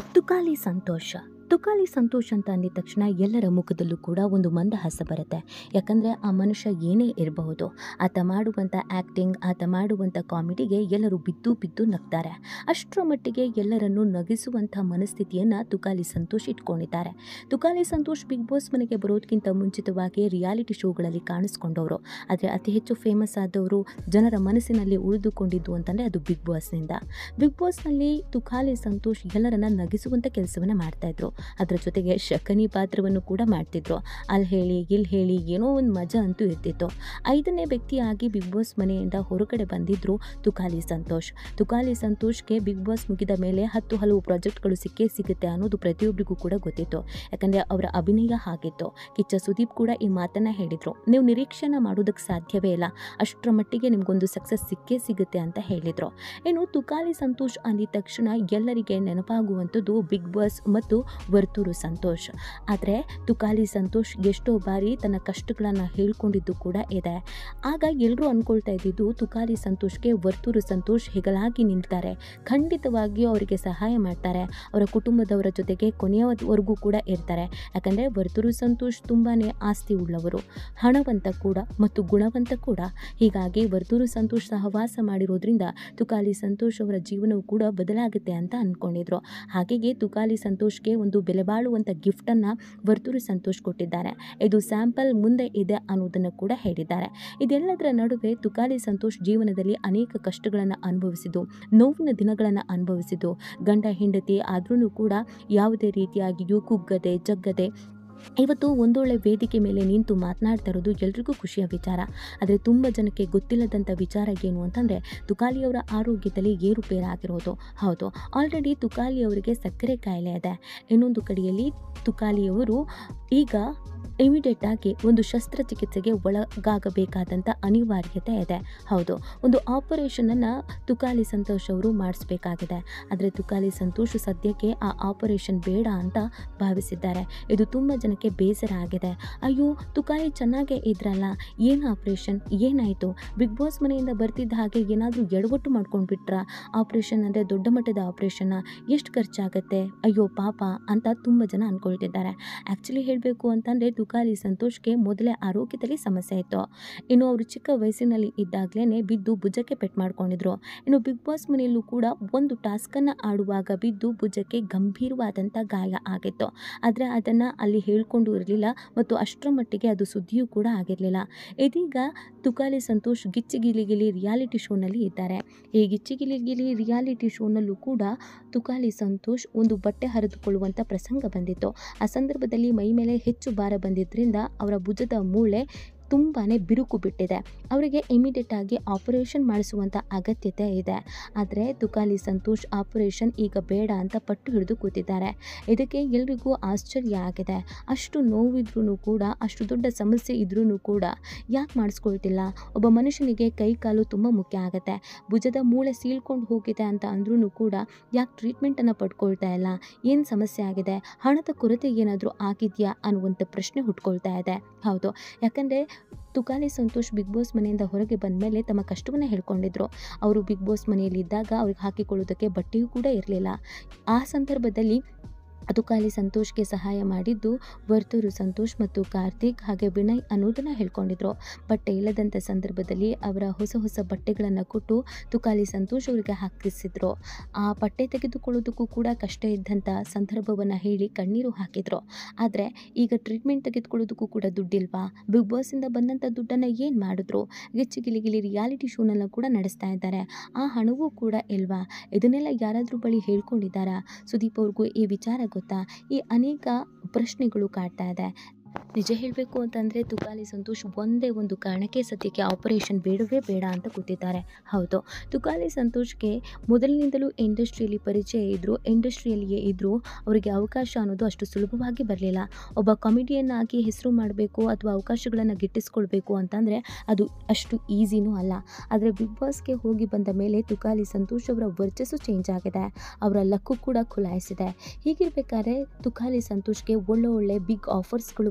ತುಕಾಲಿ ಸಂತೋಷ ತುಕಾಲಿ ಸಂತೋಷ್ ಅಂತ ಅಂದಿದ ತಕ್ಷಣ ಎಲ್ಲರ ಮುಖದಲ್ಲೂ ಕೂಡ ಒಂದು ಮಂದಹಾಸ ಬರುತ್ತೆ ಯಾಕಂದರೆ ಆ ಮನುಷ್ಯ ಏನೇ ಇರಬಹುದು ಆತ ಮಾಡುವಂಥ ಆ್ಯಕ್ಟಿಂಗ್ ಆತ ಮಾಡುವಂಥ ಕಾಮಿಡಿಗೆ ಎಲ್ಲರೂ ಬಿದ್ದು ಬಿದ್ದು ನಗ್ತಾರೆ ಅಷ್ಟರ ಮಟ್ಟಿಗೆ ಎಲ್ಲರನ್ನೂ ನಗಿಸುವಂಥ ಮನಸ್ಥಿತಿಯನ್ನು ತುಕಾಲಿ ಸಂತೋಷ್ ಇಟ್ಕೊಂಡಿದ್ದಾರೆ ತುಕಾಲಿ ಸಂತೋಷ್ ಬಿಗ್ ಬಾಸ್ ಮನೆಗೆ ಬರೋದಕ್ಕಿಂತ ಮುಂಚಿತವಾಗಿ ರಿಯಾಲಿಟಿ ಶೋಗಳಲ್ಲಿ ಕಾಣಿಸ್ಕೊಂಡವರು ಆದರೆ ಅತಿ ಹೆಚ್ಚು ಫೇಮಸ್ ಆದವರು ಜನರ ಮನಸ್ಸಿನಲ್ಲಿ ಉಳಿದುಕೊಂಡಿದ್ದು ಅಂತಂದರೆ ಅದು ಬಿಗ್ ಬಾಸ್ನಿಂದ ಬಿಗ್ ಬಾಸ್ನಲ್ಲಿ ತುಕಾಲಿ ಸಂತೋಷ್ ಎಲ್ಲರನ್ನ ನಗಿಸುವಂಥ ಕೆಲಸವನ್ನು ಮಾಡ್ತಾಯಿದ್ರು ಅದರ ಜೊತೆಗೆ ಶಕನಿ ಪಾತ್ರವನ್ನು ಕೂಡ ಮಾಡ್ತಿದ್ರು ಅಲ್ಲಿ ಹೇಳಿ ಇಲ್ಲಿ ಹೇಳಿ ಏನೋ ಒಂದು ಮಜಾ ಅಂತೂ ಇರ್ತಿತ್ತು ಐದನೇ ವ್ಯಕ್ತಿಯಾಗಿ ಬಿಗ್ ಬಾಸ್ ಮನೆಯಿಂದ ಹೊರಗಡೆ ಬಂದಿದ್ರು ತುಕಾಲಿ ಸಂತೋಷ್ ತುಕಾಲಿ ಸಂತೋಷ್ಗೆ ಬಿಗ್ ಬಾಸ್ ಮುಗಿದ ಮೇಲೆ ಹತ್ತು ಹಲವು ಪ್ರಾಜೆಕ್ಟ್ಗಳು ಸಿಕ್ಕೇ ಸಿಗುತ್ತೆ ಅನ್ನೋದು ಪ್ರತಿಯೊಬ್ಬರಿಗೂ ಕೂಡ ಗೊತ್ತಿತ್ತು ಯಾಕಂದರೆ ಅವರ ಅಭಿನಯ ಹಾಗಿತ್ತು ಕಿಚ್ಚ ಸುದೀಪ್ ಕೂಡ ಈ ಮಾತನ್ನು ಹೇಳಿದರು ನೀವು ನಿರೀಕ್ಷೆನ ಮಾಡೋದಕ್ಕೆ ಸಾಧ್ಯವೇ ಇಲ್ಲ ಅಷ್ಟರ ಮಟ್ಟಿಗೆ ನಿಮಗೊಂದು ಸಕ್ಸಸ್ ಸಿಕ್ಕೇ ಸಿಗುತ್ತೆ ಅಂತ ಹೇಳಿದರು ಇನ್ನು ತುಕಾಲಿ ಸಂತೋಷ್ ಅಂದಿದ ತಕ್ಷಣ ಎಲ್ಲರಿಗೆ ನೆನಪಾಗುವಂಥದ್ದು ಬಿಗ್ ಬಾಸ್ ಮತ್ತು ವರ್ತೂರು ಸಂತೋಷ್ ಆದರೆ ತುಕಾಲಿ ಸಂತೋಷ್ ಎಷ್ಟೋ ಬಾರಿ ತನ್ನ ಕಷ್ಟಗಳನ್ನು ಹೇಳ್ಕೊಂಡಿದ್ದು ಕೂಡ ಇದೆ ಆಗ ಎಲ್ಲರೂ ಅಂದ್ಕೊಳ್ತಾ ಇದ್ದಿದ್ದು ತುಕಾಲಿ ಸಂತೋಷ್ಗೆ ವರ್ತೂರು ಸಂತೋಷ್ ಹೆಗಲಾಗಿ ನಿಲ್ತಾರೆ ಖಂಡಿತವಾಗಿಯೂ ಅವರಿಗೆ ಸಹಾಯ ಮಾಡ್ತಾರೆ ಅವರ ಕುಟುಂಬದವರ ಜೊತೆಗೆ ಕೊನೆಯವರೆಗೂ ಕೂಡ ಇರ್ತಾರೆ ಯಾಕಂದರೆ ವರ್ತೂರು ಸಂತೋಷ್ ತುಂಬಾ ಆಸ್ತಿ ಉಳ್ಳವರು ಹಣವಂತ ಕೂಡ ಮತ್ತು ಗುಣವಂತ ಕೂಡ ಹೀಗಾಗಿ ವರ್ತೂರು ಸಂತೋಷ್ ಸಹವಾಸ ಮಾಡಿರೋದ್ರಿಂದ ತುಕಾಲಿ ಸಂತೋಷ್ ಅವರ ಜೀವನವು ಕೂಡ ಬದಲಾಗುತ್ತೆ ಅಂತ ಅಂದ್ಕೊಂಡಿದ್ರು ಹಾಗೆಯೇ ತುಕಾಲಿ ಸಂತೋಷ್ಗೆ ಒಂದು ಬೆಲೆ ಬಾಳುವಂಥ ಗಿಫ್ಟನ್ನು ವರ್ತೂರು ಸಂತೋಷ್ ಕೊಟ್ಟಿದ್ದಾರೆ ಇದು ಸ್ಯಾಂಪಲ್ ಮುಂದೆ ಇದೆ ಅನ್ನೋದನ್ನು ಕೂಡ ಹೇಳಿದ್ದಾರೆ ಇದೆಲ್ಲದರ ನಡುವೆ ತುಕಾಲಿ ಸಂತೋಷ್ ಜೀವನದಲ್ಲಿ ಅನೇಕ ಕಷ್ಟಗಳನ್ನು ಅನುಭವಿಸಿದ್ದು ನೋವಿನ ದಿನಗಳನ್ನು ಅನುಭವಿಸಿದ್ದು ಗಂಡ ಹೆಂಡತಿ ಆದ್ರೂ ಕೂಡ ಯಾವುದೇ ರೀತಿಯಾಗಿಯೂ ಕುಗ್ಗದೆ ಜಗ್ಗದೆ ಇವತ್ತು ಒಂದೊಳ್ಳೆ ವೇದಿಕೆ ಮೇಲೆ ನಿಂತು ಮಾತನಾಡ್ತಾ ಇರೋದು ಎಲ್ರಿಗೂ ಖುಷಿಯ ವಿಚಾರ ಆದರೆ ತುಂಬ ಜನಕ್ಕೆ ಗೊತ್ತಿಲ್ಲದಂಥ ವಿಚಾರ ಏನು ಅಂತಂದರೆ ತುಕಾಲಿಯವರ ಆರೋಗ್ಯದಲ್ಲಿ ಏರುಪೇರಾಗಿರೋದು ಹೌದು ಆಲ್ರೆಡಿ ತುಕಾಲಿಯವರಿಗೆ ಸಕ್ಕರೆ ಕಾಯಿಲೆ ಇದೆ ಇನ್ನೊಂದು ಕಡೆಯಲ್ಲಿ ತುಕಾಲಿಯವರು ಈಗ ಇಮಿಡಿಯೇಟ್ ಆಗಿ ಒಂದು ಶಸ್ತ್ರಚಿಕಿತ್ಸೆಗೆ ಒಳಗಾಗಬೇಕಾದಂಥ ಅನಿವಾರ್ಯತೆ ಇದೆ ಹೌದು ಒಂದು ಆಪರೇಷನನ್ನು ತುಕಾಲಿ ಸಂತೋಷ್ ಅವರು ಮಾಡಿಸ್ಬೇಕಾಗಿದೆ ಆದರೆ ತುಕಾಲಿ ಸಂತೋಷ್ ಸದ್ಯಕ್ಕೆ ಆ ಆಪರೇಷನ್ ಬೇಡ ಅಂತ ಭಾವಿಸಿದ್ದಾರೆ ಇದು ತುಂಬ ಜನಕ್ಕೆ ಬೇಸರ ಆಗಿದೆ ಅಯ್ಯೋ ತುಕಾಲಿ ಚೆನ್ನಾಗೇ ಇದ್ರಲ್ಲ ಏನು ಆಪ್ರೇಷನ್ ಏನಾಯಿತು ಬಿಗ್ ಬಾಸ್ ಮನೆಯಿಂದ ಬರ್ತಿದ್ದ ಹಾಗೆ ಏನಾದರೂ ಎಡವಟ್ಟು ಮಾಡ್ಕೊಂಡ್ಬಿಟ್ರ ಆಪ್ರೇಷನ್ ಅಂದರೆ ದೊಡ್ಡ ಮಟ್ಟದ ಆಪ್ರೇಷನ್ನ ಎಷ್ಟು ಖರ್ಚಾಗತ್ತೆ ಅಯ್ಯೋ ಪಾಪ ಅಂತ ತುಂಬ ಜನ ಅಂದ್ಕೊಳ್ತಿದ್ದಾರೆ ಆ್ಯಕ್ಚುಲಿ ಹೇಳಬೇಕು ಅಂತಂದರೆ ತುಕಾಲಿ ಸಂತೋಷ್ಗೆ ಮೊದಲೇ ಆರೋಗ್ಯದಲ್ಲಿ ಸಮಸ್ಯೆ ಇತ್ತು ಇನ್ನು ಅವರು ಚಿಕ್ಕ ವಯಸ್ಸಿನಲ್ಲಿ ಇದ್ದಾಗಲೇ ಬಿದ್ದು ಭುಜಕ್ಕೆ ಪೆಟ್ಟು ಮಾಡ್ಕೊಂಡಿದ್ರು ಇನ್ನು ಬಿಗ್ ಬಾಸ್ ಮನೆಯಲ್ಲೂ ಕೂಡ ಒಂದು ಟಾಸ್ಕನ್ನು ಆಡುವಾಗ ಬಿದ್ದು ಭುಜಕ್ಕೆ ಗಂಭೀರವಾದಂಥ ಗಾಯ ಆಗಿತ್ತು ಆದರೆ ಅದನ್ನು ಅಲ್ಲಿ ಹೇಳ್ಕೊಂಡು ಇರಲಿಲ್ಲ ಮತ್ತು ಅಷ್ಟರ ಮಟ್ಟಿಗೆ ಅದು ಸುದ್ದಿಯೂ ಕೂಡ ಆಗಿರಲಿಲ್ಲ ಇದೀಗ ತುಕಾಲಿ ಸಂತೋಷ್ ಗಿಚ್ಚಿಗಿಲಿಗಿಲಿ ರಿಯಾಲಿಟಿ ಶೋನಲ್ಲಿ ಇದ್ದಾರೆ ಈ ಗಿಚ್ಚಿಗಿಲಿಗಿಲಿ ರಿಯಾಲಿಟಿ ಶೋನಲ್ಲೂ ಕೂಡ ತುಕಾಲಿ ಸಂತೋಷ್ ಒಂದು ಬಟ್ಟೆ ಹರಿದುಕೊಳ್ಳುವಂಥ ಪ್ರಸಂಗ ಬಂದಿತ್ತು ಆ ಸಂದರ್ಭದಲ್ಲಿ ಮೈ ಮೇಲೆ ಹೆಚ್ಚು ಭಾರ ಬಂದಿದ್ದರಿಂದ ಅವರ ಭುಜದ ಮೂಳೆ ತುಂಬಾ ಬಿರುಕು ಬಿಟ್ಟಿದೆ ಅವರಿಗೆ ಇಮಿಡಿಯೇಟ್ ಆಗಿ ಆಪರೇಷನ್ ಮಾಡಿಸುವಂಥ ಅಗತ್ಯತೆ ಇದೆ ಆದರೆ ತುಕಾಲಿ ಸಂತೋಷ್ ಆಪರೇಷನ್ ಈಗ ಬೇಡ ಅಂತ ಪಟ್ಟು ಹಿಡಿದು ಕೂತಿದ್ದಾರೆ ಇದಕ್ಕೆ ಎಲ್ರಿಗೂ ಆಶ್ಚರ್ಯ ಆಗಿದೆ ಅಷ್ಟು ನೋವಿದ್ರೂ ಕೂಡ ಅಷ್ಟು ದೊಡ್ಡ ಸಮಸ್ಯೆ ಇದ್ರೂ ಕೂಡ ಯಾಕೆ ಮಾಡಿಸ್ಕೊಳ್ತಿಲ್ಲ ಒಬ್ಬ ಮನುಷ್ಯನಿಗೆ ಕೈ ಕಾಲು ತುಂಬ ಮುಖ್ಯ ಆಗುತ್ತೆ ಭುಜದ ಮೂಳೆ ಸೀಳ್ಕೊಂಡು ಹೋಗಿದೆ ಅಂತ ಅಂದ್ರೂ ಕೂಡ ಯಾಕೆ ಟ್ರೀಟ್ಮೆಂಟನ್ನು ಪಡ್ಕೊಳ್ತಾ ಇಲ್ಲ ಏನು ಸಮಸ್ಯೆ ಆಗಿದೆ ಹಣದ ಕೊರತೆ ಏನಾದರೂ ಆಗಿದೆಯಾ ಅನ್ನುವಂಥ ಪ್ರಶ್ನೆ ಹುಟ್ಕೊಳ್ತಾ ಇದೆ ಹೌದು ಯಾಕಂದರೆ ತುಕಾಲಿ ಸಂತೋಷ್ ಬಿಗ್ ಬಾಸ್ ಮನೆಯಿಂದ ಹೊರಗೆ ಬಂದ ಮೇಲೆ ತಮ್ಮ ಕಷ್ಟವನ್ನು ಹೇಳ್ಕೊಂಡಿದ್ರು ಅವರು ಬಿಗ್ ಬಾಸ್ ಮನೆಯಲ್ಲಿ ಇದ್ದಾಗ ಅವ್ರಿಗೆ ಹಾಕಿಕೊಳ್ಳೋದಕ್ಕೆ ಬಟ್ಟೆಯೂ ಕೂಡ ಇರಲಿಲ್ಲ ಆ ಸಂದರ್ಭದಲ್ಲಿ ತುಕಾಲಿ ಸಂತೋಷ್ಗೆ ಸಹಾಯ ಮಾಡಿದ್ದು ವರ್ತೂರು ಸಂತೋಷ್ ಮತ್ತು ಕಾರ್ತಿಕ್ ಹಾಗೆ ವಿನಯ್ ಅನ್ನೋದನ್ನು ಹೇಳ್ಕೊಂಡಿದ್ರು ಬಟ್ಟೆ ಇಲ್ಲದಂಥ ಸಂದರ್ಭದಲ್ಲಿ ಅವರ ಹೊಸ ಹೊಸ ಬಟ್ಟೆಗಳನ್ನು ಕೊಟ್ಟು ತುಕಾಲಿ ಸಂತೋಷ್ ಅವರಿಗೆ ಹಾಕಿಸಿದ್ರು ಆ ಬಟ್ಟೆ ತೆಗೆದುಕೊಳ್ಳೋದಕ್ಕೂ ಕೂಡ ಕಷ್ಟ ಇದ್ದಂಥ ಸಂದರ್ಭವನ್ನು ಹೇಳಿ ಕಣ್ಣೀರು ಹಾಕಿದ್ರು ಆದರೆ ಈಗ ಟ್ರೀಟ್ಮೆಂಟ್ ತೆಗೆದುಕೊಳ್ಳೋದಕ್ಕೂ ಕೂಡ ದುಡ್ಡಿಲ್ವಾ ಬಿಗ್ ಬಾಸಿಂದ ಬಂದಂಥ ದುಡ್ಡನ್ನು ಏನು ಮಾಡಿದ್ರು ಗಿಚ್ಚಿಗಿಲಿಗಿಲಿ ರಿಯಾಲಿಟಿ ಶೋನೆಲ್ಲ ಕೂಡ ನಡೆಸ್ತಾ ಇದ್ದಾರೆ ಆ ಹಣವೂ ಕೂಡ ಇಲ್ವಾ ಇದನ್ನೆಲ್ಲ ಯಾರಾದರೂ ಬಳಿ ಹೇಳ್ಕೊಂಡಿದ್ದಾರಾ ಸುದೀಪ್ ಅವ್ರಿಗೂ ಈ ವಿಚಾರ ಗೊತ್ತಾ ಈ ಅನೇಕ ಪ್ರಶ್ನೆಗಳು ಕಾಡ್ತಾ ಇದೆ ನಿಜ ಹೇಳಬೇಕು ಅಂತಂದರೆ ತುಕಾಲಿ ಸಂತೋಷ್ ಒಂದೇ ಒಂದು ಕಾರಣಕ್ಕೆ ಸದ್ಯಕ್ಕೆ ಆಪರೇಷನ್ ಬೇಡವೇ ಬೇಡ ಅಂತ ಕೂತಿದ್ದಾರೆ ಹೌದು ತುಕಾಲಿ ಸಂತೋಷ್ಗೆ ಮೊದಲಿನಿಂದಲೂ ಇಂಡಸ್ಟ್ರಿಯಲ್ಲಿ ಪರಿಚಯ ಇದ್ದರು ಇಂಡಸ್ಟ್ರಿಯಲ್ಲಿಯೇ ಇದ್ದರೂ ಅವರಿಗೆ ಅವಕಾಶ ಅನ್ನೋದು ಅಷ್ಟು ಸುಲಭವಾಗಿ ಬರಲಿಲ್ಲ ಒಬ್ಬ ಕಾಮಿಡಿಯನ್ ಆಗಿ ಹೆಸರು ಮಾಡಬೇಕು ಅಥವಾ ಅವಕಾಶಗಳನ್ನು ಗಿಟ್ಟಿಸ್ಕೊಳ್ಬೇಕು ಅಂತಂದರೆ ಅದು ಅಷ್ಟು ಈಸಿನೂ ಅಲ್ಲ ಆದರೆ ಬಿಗ್ ಬಾಸ್ಗೆ ಹೋಗಿ ಬಂದ ಮೇಲೆ ತುಕಾಲಿ ಸಂತೋಷ್ ಅವರ ವರ್ಚಸ್ಸು ಚೇಂಜ್ ಆಗಿದೆ ಅವರ ಲಕ್ಕು ಕೂಡ ಖುಲಾಯಿಸಿದೆ ಹೀಗಿರಬೇಕಾದ್ರೆ ತುಕಾಲಿ ಸಂತೋಷ್ಗೆ ಒಳ್ಳೆ ಒಳ್ಳೆ ಬಿಗ್ ಆಫರ್ಸ್ಗಳು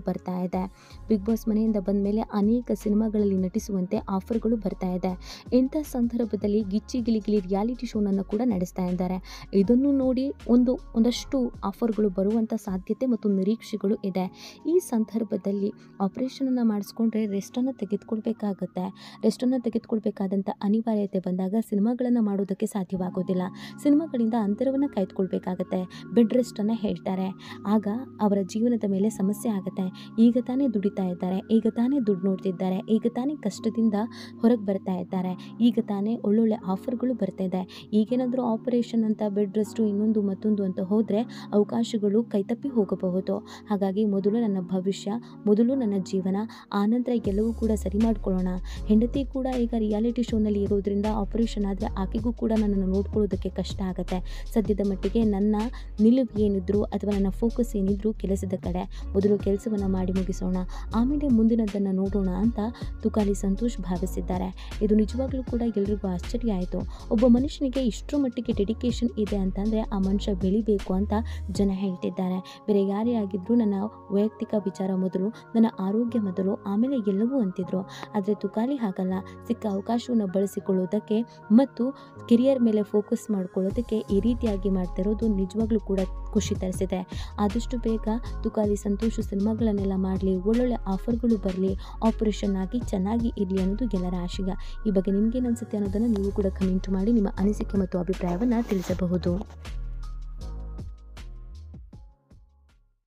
ಬರ್ತಾ ಇದೆ ಬಿಗ್ ಬಾಸ್ ಮನೆಯಿಂದ ಬಂದ ಮೇಲೆ ಅನೇಕ ಸಿನಿಮಾಗಳಲ್ಲಿ ನಟಿಸುವಂತೆ ಆಫರ್ಗಳು ಬರ್ತಾ ಇದೆ ಇಂಥ ಸಂದರ್ಭದಲ್ಲಿ ಗಿಚ್ಚಿ ಗಿಲಿ ಗಿಲಿ ರಿಯಾಲಿಟಿ ಶೋನನ್ನು ಕೂಡ ನಡೆಸ್ತಾ ಇದ್ದಾರೆ ಇದನ್ನು ನೋಡಿ ಒಂದು ಒಂದಷ್ಟು ಆಫರ್ಗಳು ಬರುವಂಥ ಸಾಧ್ಯತೆ ಮತ್ತು ನಿರೀಕ್ಷೆಗಳು ಇದೆ ಈ ಸಂದರ್ಭದಲ್ಲಿ ಆಪರೇಷನನ್ನು ಮಾಡಿಸ್ಕೊಂಡ್ರೆ ರೆಸ್ಟನ್ನು ತೆಗೆದುಕೊಳ್ಬೇಕಾಗುತ್ತೆ ರೆಸ್ಟನ್ನು ತೆಗೆದುಕೊಳ್ಬೇಕಾದಂಥ ಅನಿವಾರ್ಯತೆ ಬಂದಾಗ ಸಿನಿಮಾಗಳನ್ನು ಮಾಡೋದಕ್ಕೆ ಸಾಧ್ಯವಾಗೋದಿಲ್ಲ ಸಿನಿಮಾಗಳಿಂದ ಅಂತರವನ್ನು ಕಾಯ್ದುಕೊಳ್ಬೇಕಾಗತ್ತೆ ಬೆಡ್ ರೆಸ್ಟನ್ನು ಹೇಳ್ತಾರೆ ಆಗ ಅವರ ಜೀವನದ ಮೇಲೆ ಸಮಸ್ಯೆ ಆಗುತ್ತೆ ಈಗ ತಾನೇ ದುಡಿತಾ ಇದ್ದಾರೆ ಈಗ ತಾನೇ ದುಡ್ಡು ನೋಡ್ತಿದ್ದಾರೆ ಈಗ ತಾನೇ ಕಷ್ಟದಿಂದ ಹೊರಗೆ ಬರ್ತಾ ಇದ್ದಾರೆ ಈಗ ತಾನೇ ಒಳ್ಳೊಳ್ಳೆ ಆಫರ್ಗಳು ಬರ್ತಾ ಇದೆ ಈಗೇನಾದರೂ ಆಪರೇಷನ್ ಅಂತ ಬೆಡ್ ರೆಸ್ಟು ಇನ್ನೊಂದು ಮತ್ತೊಂದು ಅಂತ ಹೋದರೆ ಅವಕಾಶಗಳು ಕೈತಪ್ಪಿ ಹೋಗಬಹುದು ಹಾಗಾಗಿ ಮೊದಲು ನನ್ನ ಭವಿಷ್ಯ ಮೊದಲು ನನ್ನ ಜೀವನ ಆನಂತರ ಎಲ್ಲವೂ ಕೂಡ ಸರಿ ಮಾಡ್ಕೊಳ್ಳೋಣ ಹೆಂಡತಿ ಕೂಡ ಈಗ ರಿಯಾಲಿಟಿ ಶೋನಲ್ಲಿ ಇರೋದ್ರಿಂದ ಆಪರೇಷನ್ ಆದರೆ ಆಕೆಗೂ ಕೂಡ ನನ್ನನ್ನು ನೋಡ್ಕೊಳ್ಳೋದಕ್ಕೆ ಕಷ್ಟ ಆಗುತ್ತೆ ಸದ್ಯದ ಮಟ್ಟಿಗೆ ನನ್ನ ನಿಲುವು ಏನಿದ್ರು ಅಥವಾ ನನ್ನ ಫೋಕಸ್ ಏನಿದ್ರು ಕೆಲಸದ ಕಡೆ ಮೊದಲು ಕೆಲಸವನ್ನು ಮಾಡಿ ಮುಗಿಸೋಣ ಆಮೇಲೆ ಮುಂದಿನದನ್ನು ನೋಡೋಣ ಅಂತ ತುಕಾಲಿ ಸಂತೋಷ್ ಭಾವಿಸಿದ್ದಾರೆ ಇದು ನಿಜವಾಗ್ಲೂ ಕೂಡ ಎಲ್ರಿಗೂ ಆಶ್ಚರ್ಯ ಆಯಿತು ಒಬ್ಬ ಮನುಷ್ಯನಿಗೆ ಇಷ್ಟರ ಮಟ್ಟಿಗೆ ಡೆಡಿಕೇಶನ್ ಇದೆ ಅಂತಂದರೆ ಆ ಮನುಷ್ಯ ಬೆಳಿಬೇಕು ಅಂತ ಜನ ಹೇಳ್ತಿದ್ದಾರೆ ಬೇರೆ ಯಾರೇ ಆಗಿದ್ದರೂ ನನ್ನ ವೈಯಕ್ತಿಕ ವಿಚಾರ ಮೊದಲು ನನ್ನ ಆರೋಗ್ಯ ಮೊದಲು ಆಮೇಲೆ ಎಲ್ಲವೂ ಅಂತಿದ್ರು ಆದರೆ ತುಕಾಲಿ ಹಾಗಲ್ಲ ಸಿಕ್ಕ ಅವಕಾಶವನ್ನು ಬಳಸಿಕೊಳ್ಳೋದಕ್ಕೆ ಮತ್ತು ಕೆರಿಯರ್ ಮೇಲೆ ಫೋಕಸ್ ಮಾಡ್ಕೊಳ್ಳೋದಕ್ಕೆ ಈ ರೀತಿಯಾಗಿ ಮಾಡ್ತಿರೋದು ನಿಜವಾಗ್ಲೂ ಕೂಡ ಖುಷಿ ತರಿಸಿದೆ ಆದಷ್ಟು ಬೇಗ ತುಕಾಲಿ ಸಂತೋಷ ಸಿನಿಮಾಗಳನ್ನೆಲ್ಲ ಮಾಡಲಿ ಒಳ್ಳೊಳ್ಳೆ ಆಫರ್ಗಳು ಬರಲಿ ಆಪರೇಷನ್ ಆಗಿ ಚೆನ್ನಾಗಿ ಇರಲಿ ಅನ್ನೋದು ಎಲ್ಲರ ಆಶಯ ಈ ಬಗ್ಗೆ ನಿಮ್ಗೇನು ಅನಿಸುತ್ತೆ ಅನ್ನೋದನ್ನು ನೀವು ಕೂಡ ಕಮೆಂಟ್ ಮಾಡಿ ನಿಮ್ಮ ಅನಿಸಿಕೆ ಮತ್ತು ಅಭಿಪ್ರಾಯವನ್ನು ತಿಳಿಸಬಹುದು